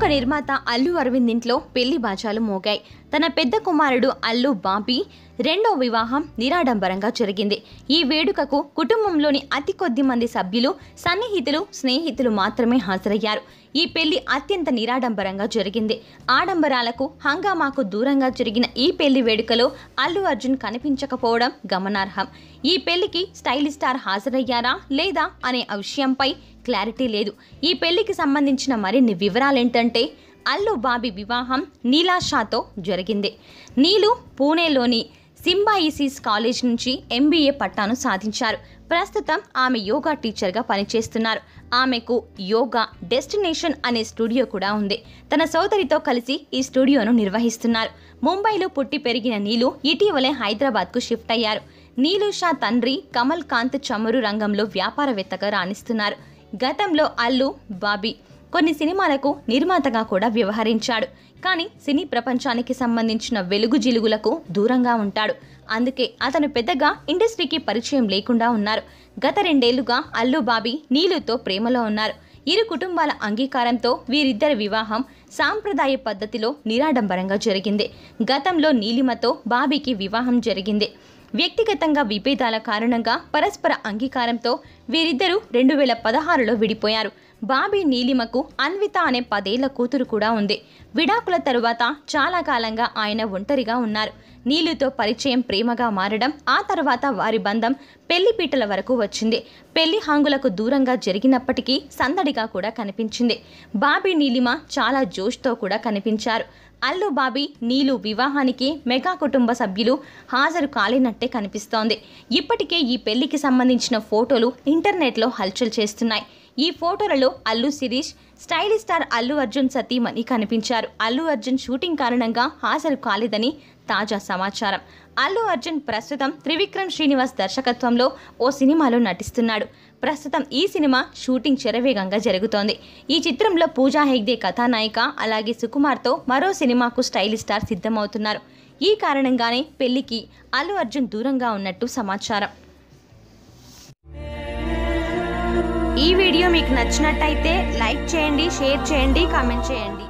నిర్మాత అల్లు అరవింద్ ఇంట్లో పెళ్లి బాజాలు మోగాయి తన పెద్ద కుమారుడు అల్లు బాబీ రెండో వివాహం నిరాడంబరంగా జరిగింది ఈ వేడుకకు కుటుంబంలోని అతి కొద్ది మంది సభ్యులు సన్నిహితులు స్నేహితులు మాత్రమే హాజరయ్యారు ఈ పెళ్లి అత్యంత నిరాడంబరంగా జరిగింది ఆడంబరాలకు హంగామాకు దూరంగా జరిగిన ఈ పెళ్లి వేడుకలో అల్లు అర్జున్ కనిపించకపోవడం గమనార్హం ఈ పెళ్లికి స్టైలిష్ స్టార్ హాజరయ్యారా లేదా అనే విషయంపై క్లారిటీ లేదు ఈ పెళ్లికి సంబంధించిన మరిన్ని వివరాలేంటంటే అల్లు బాబీ వివాహం నీలాషాతో జరిగింది నీలు పూణేలోని సింబాయిసిస్ కాలేజ్ నుంచి ఎంబీఏ పట్టాను సాధించారు ప్రస్తుతం ఆమె యోగా టీచర్గా పనిచేస్తున్నారు ఆమెకు యోగా డెస్టినేషన్ అనే స్టూడియో కూడా ఉంది తన సోదరితో కలిసి ఈ స్టూడియోను నిర్వహిస్తున్నారు ముంబైలో పుట్టి పెరిగిన నీలు ఇటీవలే హైదరాబాద్కు షిఫ్ట్ అయ్యారు నీలు షా తండ్రి కమల్ కాంత్ చమురు రంగంలో వ్యాపారవేత్తగా రాణిస్తున్నారు గతంలో అల్లు బాబీ కొన్ని సినిమాలకు నిర్మాతగా కూడా వ్యవహరించాడు కానీ సినీ ప్రపంచానికి సంబంధించిన వెలుగు జిలుగులకు దూరంగా ఉంటాడు అందుకే అతను పెద్దగా ఇండస్ట్రీకి పరిచయం లేకుండా ఉన్నారు గత రెండేళ్లుగా అల్లు బాబీ నీలుతో ప్రేమలో ఉన్నారు ఇరు కుటుంబాల అంగీకారంతో వీరిద్దరి వివాహం సాంప్రదాయ పద్ధతిలో నిరాడంబరంగా జరిగింది గతంలో నీలిమతో బాబీకి వివాహం జరిగింది వ్యక్తిగతంగా విభేదాల కారణంగా పరస్పర అంగీకారంతో వీరిద్దరూ రెండు వేల పదహారులో విడిపోయారు బాబీ నీలిమకు అన్విత అనే పదేళ్ల కూతురు కూడా ఉంది విడాకుల తరువాత చాలా కాలంగా ఆయన ఒంటరిగా ఉన్నారు నీలుతో పరిచయం ప్రేమగా మారడం ఆ తర్వాత వారి బంధం పెళ్లిపీటల వరకు వచ్చింది పెళ్లి హంగులకు దూరంగా జరిగినప్పటికీ సందడిగా కూడా కనిపించింది బాబీ నీలిమ చాలా జోష్తో కూడా కనిపించారు అల్లు బాబీ నీలు వివాహానికి మెగా కుటుంబ సభ్యులు హాజరు కాలేనట్టే కనిపిస్తోంది ఇప్పటికే ఈ పెళ్లికి సంబంధించిన ఫోటోలు ఇంటర్నెట్లో హల్చల్ చేస్తున్నాయి ఈ ఫోటోలలో అల్లు శిరీష్ స్టైలిష్ స్టార్ అల్లు అర్జున్ సతీమణి కనిపించారు అల్లు అర్జున్ షూటింగ్ కారణంగా హాజరు కాలేదని తాజా సమాచారం అల్లు అర్జున్ ప్రస్తుతం త్రివిక్రమ్ శ్రీనివాస్ దర్శకత్వంలో ఓ సినిమాలో నటిస్తున్నాడు ప్రస్తుతం ఈ సినిమా షూటింగ్ శరవేగంగా జరుగుతోంది ఈ చిత్రంలో పూజా హెగ్దే కథానాయిక అలాగే సుకుమార్తో మరో సినిమాకు స్టైలిష్ స్టార్ సిద్ధమవుతున్నారు ఈ కారణంగానే పెళ్లికి అల్లు అర్జున్ దూరంగా ఉన్నట్టు సమాచారం ఈ వీడియో మీకు నచ్చినట్టయితే లైక్ చేయండి షేర్ చేయండి కామెంట్ చేయండి